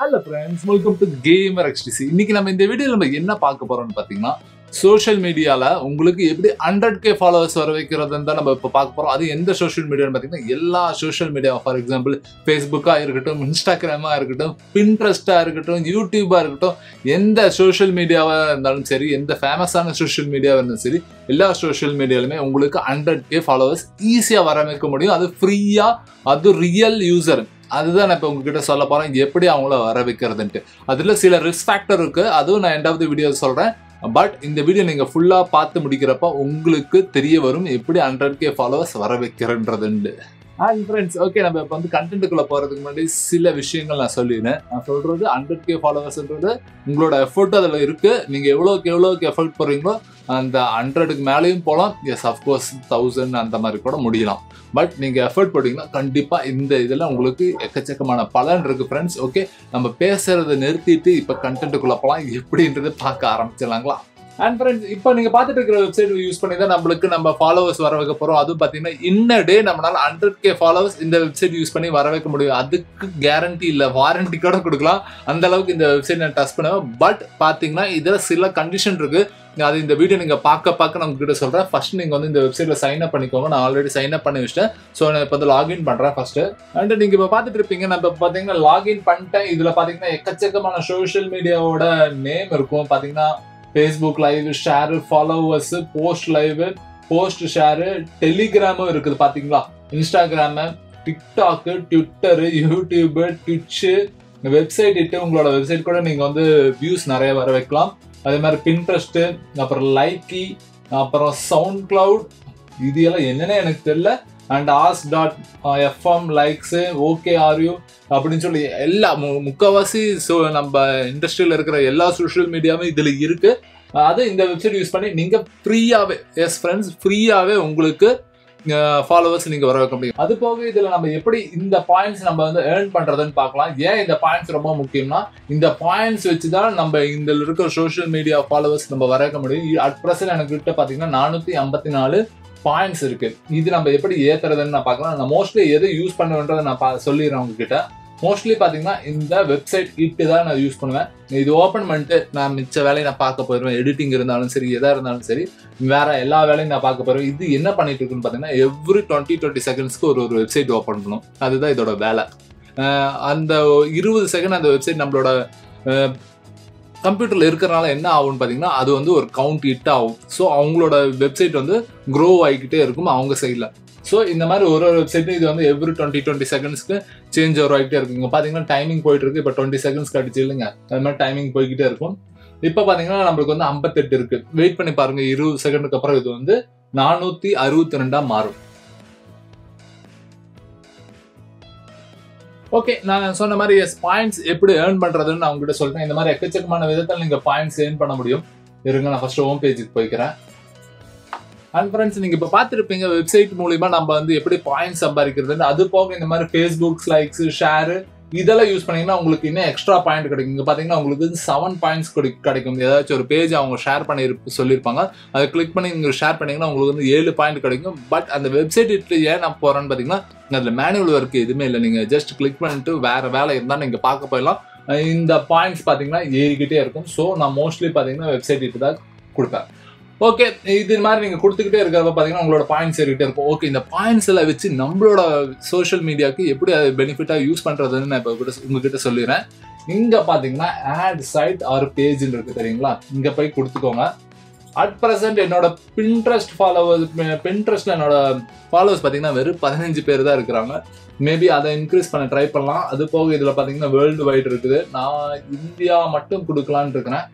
hello friends welcome to gamer XTC இன்னைக்கு நம்ம இந்த வீடியோவில் நம்ம என்ன பார்க்க போறோம்னு பார்த்தீங்கன்னா சோஷியல் மீடியாவில் உங்களுக்கு எப்படி ஹண்ட்ரட் கே ஃபாலோவர்ஸ் வர வைக்கிறதுன்னு தான் நம்ம இப்போ பார்க்க போகிறோம் அது எந்த சோஷியல் மீடியான்னு பார்த்தீங்கன்னா எல்லா சோஷியல் மீடியா ஃபார் எக்ஸாம்பிள் ஃபேஸ்புக்காக இருக்கட்டும் இன்ஸ்டாகிராமாக இருக்கட்டும் பின்ட்ரெஸ்ட்டாக இருக்கட்டும் யூடியூபாக இருக்கட்டும் எந்த சோஷியல் மீடியாவாக இருந்தாலும் சரி எந்த ஃபேமஸான சோஷியல் மீடியாவாக இருந்தாலும் சரி எல்லா சோஷியல் மீடியாலுமே உங்களுக்கு ஹண்ட்ரட் கே ஃபாலோவர்ஸ் ஈஸியாக வர வைக்க முடியும் அது ஃப்ரீயாக அது ரியல் யூசர் அதுதான் நான் இப்போ உங்ககிட்ட சொல்ல போகிறேன் எப்படி அவங்கள வர வைக்கிறதுன்ட்டு அதில் சில ரிஸ்க் ஃபேக்டர் இருக்குது அதுவும் நான் எண்டாவது வீடியோ சொல்கிறேன் பட் இந்த வீடியோ நீங்கள் ஃபுல்லாக பார்த்து முடிக்கிறப்ப உங்களுக்கு தெரிய வரும் எப்படி ஹண்ட்ரட் கே ஃபாலோவர்ஸ் வர வைக்கிறன்றதுண்டு அண்ட் ஃப்ரெண்ட்ஸ் ஓகே நம்ம இப்போ வந்து கண்டென்ட்டுக்குள்ளே போகிறதுக்கு முன்னாடி சில விஷயங்கள் நான் சொல்லிடுறேன் நான் சொல்கிறது ஹண்ட்ரட் கே ஃபாலோவர்ஸ்ன்றது உங்களோட எஃபர்ட் அதில் இருக்குது நீங்கள் எவ்வளோக்கு எவ்வளோக்கு எஃபர்ட் போடுறீங்களோ அந்த ஹண்ட்ரடுக்கு மேலேயும் போகலாம் எஸ் அஃப்கோர்ஸ் தௌசண்ட் அந்த மாதிரி கூட முடியலாம் பட் நீங்கள் எஃபர்ட் போட்டிங்கன்னா கண்டிப்பாக இந்த இதில் உங்களுக்கு எக்கச்சக்கமான பலன் இருக்குது ஃப்ரெண்ட்ஸ் ஓகே நம்ம பேசுகிறத நிறுத்திட்டு இப்போ கண்டென்ட்டுக்குள்ளே போகலாம் எப்படின்றது பார்க்க ஆரம்பிச்சிடலாங்களா அண்ட் ஃப்ரெண்ட்ஸ் இப்போ நீங்கள் பார்த்துட்டு இருக்கிற வெப்சைட் யூஸ் பண்ணி தான் நம்மளுக்கு நம்ம ஃபாலோவர்ஸ் வர வைக்க போகிறோம் அதுவும் பார்த்தீங்கன்னா இன்ன டே நம்மளால ஹண்ட்ரட் கே ஃபாலோவர்ஸ் இந்த வெப்சைட் யூஸ் பண்ணி வர வைக்க முடியும் அதுக்கு கேரண்டி இல்லை வாரண்டி கூட கொடுக்கலாம் அந்த அளவுக்கு இந்த வெப்சைட் நான் டச் பண்ணுவேன் பட் பார்த்தீங்கன்னா இதில் சில கண்டிஷன் இருக்குது அது இந்த வீடியோ நீங்கள் பார்க்க பார்க்க நான் உங்ககிட்ட சொல்கிறேன் ஃபர்ஸ்ட் நீங்கள் வந்து இந்த வெப்சைட்டில் சைன் அப் பண்ணிக்கோங்க நான் ஆல்ரெடி சைன் அப் பண்ணி வச்சிட்டேன் ஸோ நான் இப்போ வந்து லாகின் பண்ணுறேன் ஃபர்ஸ்ட் அண்ட் நீங்கள் இப்போ பார்த்துட்டு இருப்பீங்க நம்ம இப்போ பார்த்தீங்கன்னா லாகின் பண்ணிட்டேன் இதில் பார்த்தீங்கன்னா எக்கச்சக்கமான சோஷியல் மீடியாவோட நேம் இருக்கும் பார்த்தீங்கன்னா Facebook live share followers post live post share டெலிகிராமும் இருக்குது பார்த்தீங்களா Instagram TikTok Twitter YouTube Twitch website இட்டு உங்களோட வெப்சைட் கூட நீங்கள் வந்து வியூஸ் நிறைய வர வைக்கலாம் அதே மாதிரி பின்ட்ரெஸ்ட்டு அப்புறம் லைக்கி அப்புறம் சவுண்ட் கிளவுட் இது எல்லாம் என்னன்னே எனக்கு தெரியல and ask dot FM likes okay are you அப்படின்னு சொல்லி எல்லா மு முக்கால்வாசி ஸோ நம்ம இண்டஸ்ட்ரியில் இருக்கிற எல்லா சோஷியல் மீடியாவும் இதில் இருக்குது அது இந்த வெப்சைட் யூஸ் பண்ணி நீங்கள் ஃப்ரீயாகவே எஸ் ஃப்ரெண்ட்ஸ் ஃப்ரீயாகவே உங்களுக்கு ஃபாலோவர்ஸ் நீங்கள் வர வைக்க முடியும் அது போக இதில் நம்ம எப்படி இந்த பாயிண்ட்ஸ் நம்ம வந்து ஏர்ன் பண்ணுறதுன்னு பார்க்கலாம் ஏன் இந்த பாயிண்ட்ஸ் ரொம்ப முக்கியம்னா இந்த பாயிண்ட்ஸ் வச்சு தான் நம்ம இந்த இருக்கிற சோஷியல் மீடியா ஃபாலோவர்ஸ் நம்ம வர வைக்க முடியும் அட் ப்ரெசன்ட் எனக்கு கிட்ட பார்த்தீங்கன்னா நானூற்றி ஐம்பத்தி நாலு பாயிண்ட்ஸ் இருக்கு இது நம்ம எப்படி ஏத்துறதுன்னு நான் பார்க்கலாம் நான் மோஸ்ட்லி எது யூஸ் பண்ணுவேன்றதை நான் பா சொல்லிடுறேன் உங்ககிட்ட மோஸ்ட்லி பார்த்தீங்கன்னா இந்த வெப்சைட் இட்டு தான் நான் யூஸ் பண்ணுவேன் இது ஓப்பன் பண்ணிட்டு நான் மிச்ச வேலையை நான் பார்க்க போயிடுவேன் எடிட்டிங் இருந்தாலும் சரி எதாக இருந்தாலும் சரி வேற எல்லா வேலையும் நான் பார்க்க போயிடுவேன் இது என்ன பண்ணிட்டு இருக்குன்னு பார்த்தீங்கன்னா எவ்ரி டுவெண்ட்டி டுவெண்ட்டி செகண்ட்ஸ்க்கு ஒரு ஒரு வெப்சைட் ஓப்பன் பண்ணணும் அதுதான் இதோட வேலை அந்த இருபது செகண்ட் அந்த வெப்சைட் நம்மளோட கம்ப்யூட்டரில் இருக்கிறனால என்ன ஆகும்னு பார்த்தீங்கன்னா அது வந்து ஒரு கவுண்ட் ஹிட் ஆகும் ஸோ அவங்களோட வெப்சைட் வந்து க்ரோ ஆகிக்கிட்டே இருக்கும் அவங்க சைடில் ஸோ இந்த மாதிரி ஒரு ஒரு வெப்சைட்டும் இது வந்து எவ்ரி டுவெண்ட்டி டுவெண்ட்டி செகண்ட்ஸ்க்கு சேஞ்ச் ஓவர் ஆகிட்டே இருக்கும் இங்கே பார்த்தீங்கன்னா டைமிங் போயிட்டு இருக்கு இப்போ டுவெண்ட்டி செகண்ட்ஸ் கடிச்சு இல்லைங்க அது மாதிரி டைமிங் போய்கிட்டே இருக்கும் இப்போ பார்த்தீங்கன்னா நம்மளுக்கு வந்து ஐம்பத்தெட்டு இருக்கு வெயிட் பண்ணி பாருங்க இருபது செகண்டுக்கு அப்புறம் இது வந்து நானூற்றி அறுபத்தி ரெண்டாக மாறும் ஓகே நான் சொன்ன மாதிரி எஸ் பாயிண்ட்ஸ் எப்படி ஏர்ன் பண்றதுன்னு நான் உங்ககிட்ட சொல்றேன் இந்த மாதிரி எக்கச்சக்கமான விதத்தில் நீங்க பாயிண்ட்ஸ் ஏர்ன் பண்ண முடியும் இருங்க நான் ஃபர்ஸ்ட் ஹோம் பேஜுக்கு போய்க்கிறேன் அண்ட் ஃப்ரெண்ட்ஸ் நீங்க இப்போ பார்த்துருப்பீங்க வெப்சைட் மூலியமா நம்ம வந்து எப்படி பாயிண்ட்ஸ் சம்பாதிக்கிறதுன்னு அது போக இந்த மாதிரி ஃபேஸ்புக் லைக்ஸ் ஷேரு இதெல்லாம் யூஸ் பண்ணீங்கன்னா உங்களுக்கு இன்னும் எக்ஸ்ட்ரா பாயிண்ட் கிடைக்கும் இங்கே பார்த்தீங்கன்னா உங்களுக்கு வந்து செவன் பாயிண்ட்ஸ் கிடைக்கும் ஏதாச்சும் ஒரு பேஜ் அவங்க ஷேர் பண்ணி சொல்லியிருப்பாங்க அதை கிளிக் பண்ணி நீங்கள் ஷேர் பண்ணீங்கன்னா உங்களுக்கு வந்து ஏழு பாயிண்ட் கிடைக்கும் பட் அந்த வெப்சைட் ஏன் நான் போகிறேன்னு பார்த்தீங்கன்னா அதில் மேனுவல் ஒர்க் எதுவுமே இல்லை நீங்கள் ஜஸ்ட் கிளிக் பண்ணிட்டு வேறு வேலை இருந்தால் நீங்கள் பார்க்க போயிடலாம் இந்த பாயிண்ட்ஸ் பார்த்தீங்கன்னா ஏறிக்கிட்டே இருக்கும் ஸோ நான் மோஸ்ட்லி பார்த்தீங்கன்னா வெப்சைட் இட்டு தான் கொடுப்பேன் ஓகே இது மாதிரி நீங்கள் கொடுத்துக்கிட்டே இருக்கிறப்ப பார்த்தீங்கன்னா உங்களோட பாயிண்ட்ஸ் ஏறிக்கிட்டே இருக்கும் ஓகே இந்த பாயிண்ட்ஸ் எல்லாம் வச்சு நம்மளோட சோஷியல் மீடியாவுக்கு எப்படி அது பெனிஃபிட்டாக யூஸ் பண்ணுறதுன்னு நான் இப்போ கூட உங்ககிட்ட சொல்லிடுறேன் இங்கே பார்த்தீங்கன்னா ஆட் சைட் ஆர் பேஜ்னு இருக்குது தெரியுங்களா இங்கே போய் கொடுத்துக்கோங்க அட் ப்ரெசென்ட் என்னோட பின்ட்ரெஸ்ட் ஃபாலோவர்ஸ் பின்ட்ரெஸ்ட்ல என்னோட ஃபாலோவர்ஸ் பார்த்தீங்கன்னா வெறும் பதினஞ்சு பேர் தான் இருக்கிறாங்க மேபி அதை இன்க்ரீஸ் பண்ண ட்ரை பண்ணலாம் அது போக இதில் பார்த்தீங்கன்னா வேர்ல்டு வைட் இருக்குது நான் இந்தியா மட்டும் கொடுக்கலான்னு இருக்கிறேன்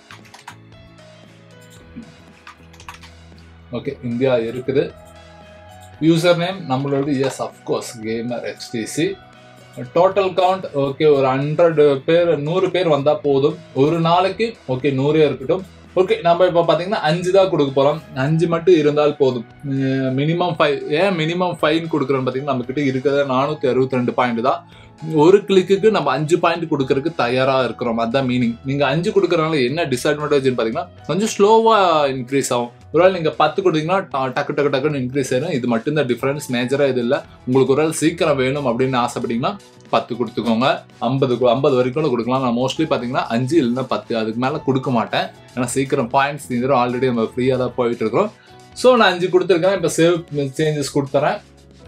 ஓகே இந்தியா இருக்குது யூசர் நேம் நம்மளோட yes of course gamer XTC total count okay ஒரு ஹண்ட்ரட் பேர் நூறு பேர் வந்தால் போதும் ஒரு நாளைக்கு ஓகே நூறே இருக்கட்டும் ஓகே நம்ம இப்போ பார்த்தீங்கன்னா அஞ்சு தான் கொடுக்க போகிறோம் அஞ்சு மட்டும் இருந்தால் போதும் மினிமம் ஃபைவ் ஏன் மினிமம் ஃபைன் கொடுக்குறோன்னு பார்த்தீங்கன்னா நம்மக்கிட்ட இருக்கிறத நானூற்றி அறுபத்தி ரெண்டு பாயிண்ட் தான் ஒரு கிளிக்கு நம்ம அஞ்சு பாயிண்ட் கொடுக்கறதுக்கு தயாரா இருக்கிறோம் அதான் மீனிங் நீங்க அஞ்சு கொடுக்கறதுனால என்ன டிஸ்அட்வான்டேஜ் பாத்தீங்கன்னா கொஞ்சம் ஸ்லோவா இன்க்ரீஸ் ஆகும் ஒருவேளை நீங்க பத்து கொடுத்தீங்கன்னா ட- டக்கு டக்கு டக்குன்னு இன்க்ரீஸ் ஆயிடும் இது மட்டும்தான் டிஃபரன்ஸ் மேஜரா இது இல்லை உங்களுக்கு ஒரு வேளை சீக்கிரம் வேணும் அப்படின்னு ஆசைப்பட்டீங்கன்னா பத்து கொடுத்துக்கோங்க ஐம்பது ஐம்பது வரைக்கும் கூட கொடுக்கலாம் நான் மோஸ்ட்லி பார்த்தீங்கன்னா அஞ்சு இல்லைன்னா பத்து அதுக்கு மேலே கொடுக்க மாட்டேன் ஏன்னா சீக்கிரம் பாயிண்ட்ஸ் தீந்துடும் ஆல்ரெடி நம்ம ஃப்ரீயாக தான் போயிட்டு இருக்கிறோம் ஸோ நான் அஞ்சு கொடுத்துருக்கேன் இப்போ சேவ் சேஞ்சஸ் கொடுத்துறேன்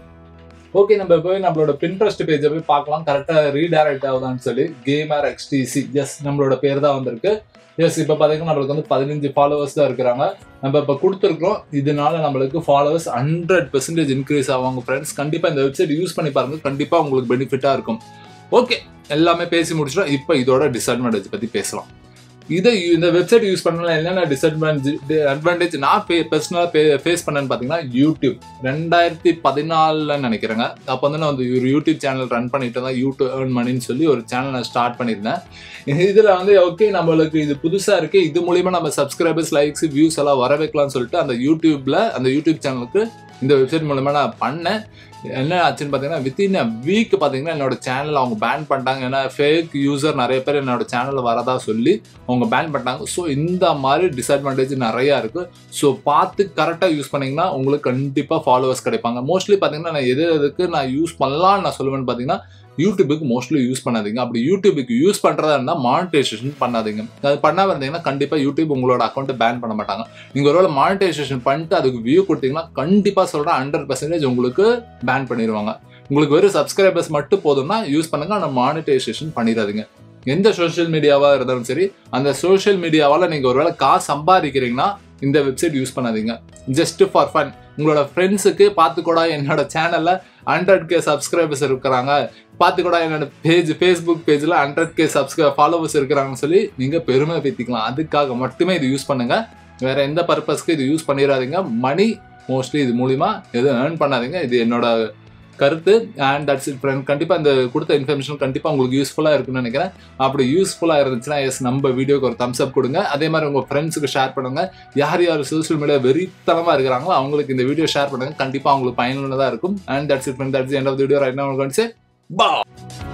ஓகே நம்ம போய் நம்மளோட பின்ட்ரெஸ்ட் பேஜை போய் பார்க்கலாம் கரெக்டாக ரீடைரக்ட் ஆகுதான்னு சொல்லி கேமர் எக்ஸ்டிசி எஸ் நம்மளோட பேர் தான் வந்திருக்கு எஸ் இப்போ பார்த்தீங்கன்னா நம்மளுக்கு வந்து பதினஞ்சு ஃபாலோவர்ஸ் தான் இருக்கிறாங்க நம்ம இப்போ கொடுத்துருக்கோம் இதனால நம்மளுக்கு ஃபாலோவர்ஸ் ஹண்ட்ரட் பெர்சன்டேஜ் இன்க்ரீஸ் ஆவாங்க ஃப்ரெண்ட்ஸ் கண்டிப்பாக இந்த வெப்சைட் யூஸ் பண்ணி பாருங்க கண்டிப்பாக உங்களுக்கு பெனிஃபிட்டாக இருக்கும் ஓகே எல்லாமே பேசி முடிச்சிட்டோம் இப்போ இதோட டிஸ்அட்வான்டேஜ் பற்றி பேசலாம் இதை இந்த வெப்சைட் யூஸ் பண்ணல என்னென்ன டிஸ்அட்வான்டேஜ் அட்வான்டேஜ் நான் பர்சனலாக ஃபேஸ் பண்ணேன்னு பார்த்தீங்கன்னா யூடியூப் ரெண்டாயிரத்தி பதினாலில் நினைக்கிறேங்க அப்போ வந்து நான் வந்து ஒரு யூடியூப் சேனல் ரன் பண்ணிட்டு தான் யூடியூப் ஏர்ன் மணின்னு சொல்லி ஒரு சேனல் நான் ஸ்டார்ட் பண்ணியிருந்தேன் இதில் வந்து ஓகே நம்மளுக்கு இது புதுசாக இருக்கு இது மூலியமா நம்ம சப்ஸ்கிரைபர்ஸ் லைக்ஸ் வியூஸ் எல்லாம் வர வைக்கலாம்னு சொல்லிட்டு அந்த யூடியூப்ல அந்த யூடியூப் சேனலுக்கு இந்த வெப்சைட் மூலமா நான் பண்ணேன் என்ன ஆச்சுன்னு பார்த்தீங்கன்னா வித்தின் அ வீக் பார்த்தீங்கன்னா என்னோட சேனல் அவங்க பேன் பண்ணிட்டாங்க ஏன்னா ஃபேக் யூசர் நிறைய பேர் என்னோட சேனலில் வரதா சொல்லி அவங்க பேன் பண்ணிட்டாங்க ஸோ இந்த மாதிரி டிஸ்அட்வான்டேஜ் நிறையா இருக்கு ஸோ பார்த்து கரெக்டாக யூஸ் பண்ணீங்கன்னா உங்களுக்கு கண்டிப்பாக ஃபாலோவர்ஸ் கிடைப்பாங்க மோஸ்ட்லி பார்த்தீங்கன்னா நான் எது எதுக்கு நான் யூஸ் பண்ணலாம்னு நான் சொல்லுவேன்னு பார்த்தீங்கன்னா யூடியூபுக்கு மோஸ்ட்லி யூஸ் பண்ணாதீங்க அப்படி யூடியூபுக்கு யூஸ் பண்ணுறதா இருந்தால் மானிட்டைசேஷன் பண்ணாதீங்க அது பண்ணாம இருந்தீங்கன்னா கண்டிப்பாக யூடியூப் உங்களோட அக்கௌண்ட்டை பேன் பண்ண மாட்டாங்க நீங்கள் ஒருவேளை மானிட்டைசேஷன் பண்ணிட்டு அதுக்கு வியூ கொடுத்தீங்கன்னா கண்டிப்பாக சொல்கிறேன் ஹண்ட்ரட் பர்சன்டேஜ் உங்களுக்கு பேன் பண்ணிடுவாங்க உங்களுக்கு வெறும் சப்ஸ்கிரைபர்ஸ் மட்டும் போதும்னா யூஸ் பண்ணுங்க ஆனால் மானிட்டைசேஷன் பண்ணிடாதீங்க எந்த சோஷியல் மீடியாவா இருந்தாலும் சரி அந்த சோஷியல் மீடியாவால நீங்க ஒருவேளை காசு சம்பாதிக்கிறீங்கன்னா இந்த வெப்சைட் யூஸ் பண்ணாதீங்க ஜஸ்ட் ஃபார் ஃபன் உங்களோட ஃப்ரெண்ட்ஸுக்கு பார்த்துக்கூடா என்னோட சேனல்ல ஹண்ட்ரட் கே சப்ஸ்கிரைபர்ஸ் இருக்கிறாங்க பார்த்துக்கூடா என்னோட பேஜ் ஃபேஸ்புக் பேஜில் ஹண்ட்ரட் கே சப்ஸ்கிரை ஃபாலோவர்ஸ் இருக்கிறாங்கன்னு சொல்லி நீங்கள் பெருமை பேத்திக்கலாம் அதுக்காக மட்டுமே இது யூஸ் பண்ணுங்க வேற எந்த பர்பஸ்க்கு இது யூஸ் பண்ணிடாதீங்க மணி மோஸ்ட்லி இது மூலிமா எதுவும் ஏர்ன் பண்ணாதீங்க இது என்னோட கருத்து அண்ட் தட்ஸ் இட் ஃப்ரெண்ட் கண்டிப்பாக இந்த கொடுத்த இன்ஃபர்மேஷன் கண்டிப்பாக உங்களுக்கு யூஸ்ஃபுல்லாக இருக்குன்னு நினைக்கிறேன் அப்படி யூஸ்ஃபுல்லாக இருந்துச்சுன்னா எஸ் நம்ம வீடியோக்கு ஒரு தம்ஸ் அப் கொடுங்க அதே மாதிரி உங்கள் ஃப்ரெண்ட்ஸுக்கு ஷேர் பண்ணுங்க யார் யார் சோஷியல் மீடியா வெறித்தனமாக இருக்கிறாங்களோ அவங்களுக்கு இந்த வீடியோ ஷேர் பண்ணுங்க கண்டிப்பாக அவங்களுக்கு பயனுள்ளதாக இருக்கும் and that's it friend that's end of video right நான் உங்களுக்கு பா